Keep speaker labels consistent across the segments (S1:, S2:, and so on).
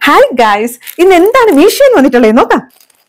S1: hi guys ഇന്ന് എന്താണ് മീഷോയിൽ വന്നിട്ടുള്ളത് നോക്കാം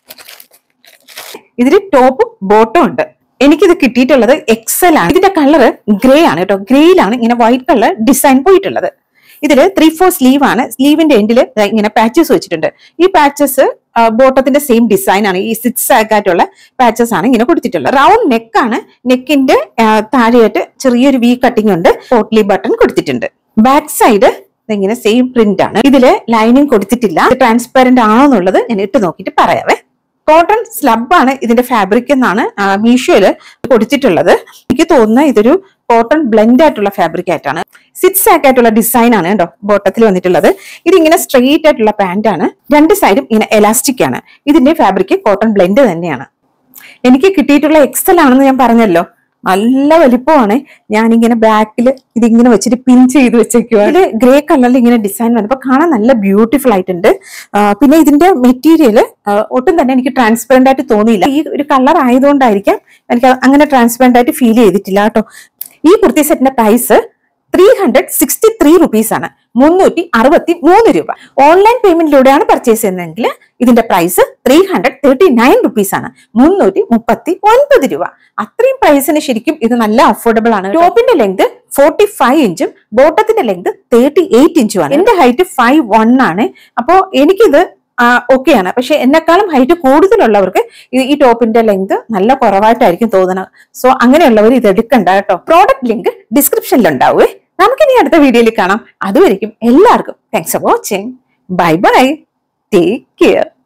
S1: ഇതിൽ ടോപ്പും ബോട്ടും ഉണ്ട് എനിക്കിത് കിട്ടിയിട്ടുള്ളത് എക്സൽ ആണ് ഇതിന്റെ കളർ ഗ്രേ ആണ് കേട്ടോ ഗ്രേയിലാണ് ഇങ്ങനെ വൈറ്റ് കളർ ഡിസൈൻ പോയിട്ടുള്ളത് ഇതില് ത്രീ ഫോർ സ്ലീവ് ആണ് സ്ലീവിന്റെ എൻഡിൽ ഇങ്ങനെ പാച്ചസ് വെച്ചിട്ടുണ്ട് ഈ പാച്ചസ് ബോട്ടത്തിന്റെ സെയിം ഡിസൈൻ ആണ് ഈ സിക്സ് ആയിട്ടുള്ള പാച്ചസ് ആണ് ഇങ്ങനെ കൊടുത്തിട്ടുള്ളത് റൗണ്ട് നെക്ക് ആണ് നെക്കിന്റെ താഴെയായിട്ട് ചെറിയൊരു വി കട്ടിംഗ് ഉണ്ട് പോട്ട്ലി ബട്ടൺ കൊടുത്തിട്ടുണ്ട് ബാക്ക് സൈഡ് ഇങ്ങനെ സെയിം പ്രിന്റ് ആണ് ഇതില് ലൈനിങ് കൊടുത്തിട്ടില്ല ട്രാൻസ്പെറന്റ് ആണോ എന്നുള്ളത് ഞാൻ ഇട്ട് നോക്കിയിട്ട് പറയാവേ കോട്ടൺ സ്ലബ് ആണ് ഇതിന്റെ ഫാബ്രിക് എന്നാണ് ആ, മീഷോയില് കൊടുത്തിട്ടുള്ളത് എനിക്ക് തോന്നുന്ന ഇതൊരു കോട്ടൺ ബ്ലെൻഡ് ആയിട്ടുള്ള ഫാബ്രിക് ആയിട്ടാണ് സിക്സ് ആക്ക് ആയിട്ടുള്ള ഡിസൈൻ ആണ് കേട്ടോ ബോട്ടത്തിൽ വന്നിട്ടുള്ളത് ഇതിങ്ങനെ സ്ട്രെയിറ്റ് ആയിട്ടുള്ള പാന്റ് ആണ് രണ്ട് സൈഡും ഇങ്ങനെ എലാസ്റ്റിക് ആണ് ഇതിന്റെ ഫാബ്രിക് കോട്ടൺ ബ്ലെൻഡ് തന്നെയാണ് എനിക്ക് കിട്ടിയിട്ടുള്ള എക്സൽ ആണെന്ന് ഞാൻ പറഞ്ഞല്ലോ നല്ല വലിപ്പമാണ് ഞാനിങ്ങനെ ബാക്കിൽ ഇതിങ്ങനെ വെച്ചിട്ട് പിൻ ചെയ്ത് വെച്ചേക്കുക ഇതില് ഗ്രേ കളറിൽ ഇങ്ങനെ ഡിസൈൻ വന്നപ്പോൾ കാണാൻ നല്ല ബ്യൂട്ടിഫുൾ ആയിട്ടുണ്ട് ആ, പിന്നെ ഇതിന്റെ മെറ്റീരിയൽ ഒട്ടും തന്നെ എനിക്ക് ട്രാൻസ്പെറന്റ് ആയിട്ട് തോന്നിയില്ല ഈ ഒരു കളർ ആയതുകൊണ്ടായിരിക്കാം എനിക്ക് അങ്ങനെ ട്രാൻസ്പെറന്റ് ആയിട്ട് ഫീൽ ചെയ്തിട്ടില്ല കേട്ടോ ഈ കുർത്തി സെറ്റിന്റെ price three hundred sixty three rupees ആണ് മുന്നൂറ്റി അറുപത്തി മൂന്ന് രൂപ ഓൺലൈൻ പേയ്മെന്റിലൂടെയാണ് പർച്ചേസ് ചെയ്യുന്നതെങ്കിൽ ഇതിന്റെ price three hundred thirty nine rupees ആണ് മുന്നൂറ്റി മുപ്പത്തി ഒൻപത് രൂപ അത്രയും പ്രൈസിന് ശരിക്കും ഇത് നല്ല അഫോർഡബിൾ ആണ് ടോപ്പിന്റെ ലെങ്ത് ഫോർട്ടി ഫൈവ് ഇഞ്ചും ബോട്ടത്തിന്റെ ലെങ്ത് തേർട്ടി എയ്റ്റ് ഇഞ്ചും ആണ് എന്റെ ഹൈറ്റ് ഫൈവ് വൺ ആണ് അപ്പോ എനിക്കിത് ഓക്കെയാണ് പക്ഷെ എന്നെക്കാളും ഹൈറ്റ് കൂടുതലുള്ളവർക്ക് ഈ- ഈ ടോപ്പിന്റെ ലെങ്ത് നല്ല കുറവായിട്ടായിരിക്കും തോന്നുന്നത് സോ അങ്ങനെയുള്ളവർ ഇത് എടുക്കണ്ട കേട്ടോ പ്രോഡക്റ്റ് ലിങ്ക് ഡിസ്ക്രിപ്ഷനിൽ ഉണ്ടാവുമേ നമുക്കിനി അടുത്ത വീഡിയോയിൽ കാണാം അതുവരെയും എല്ലാവർക്കും thanks for watching bye bye take care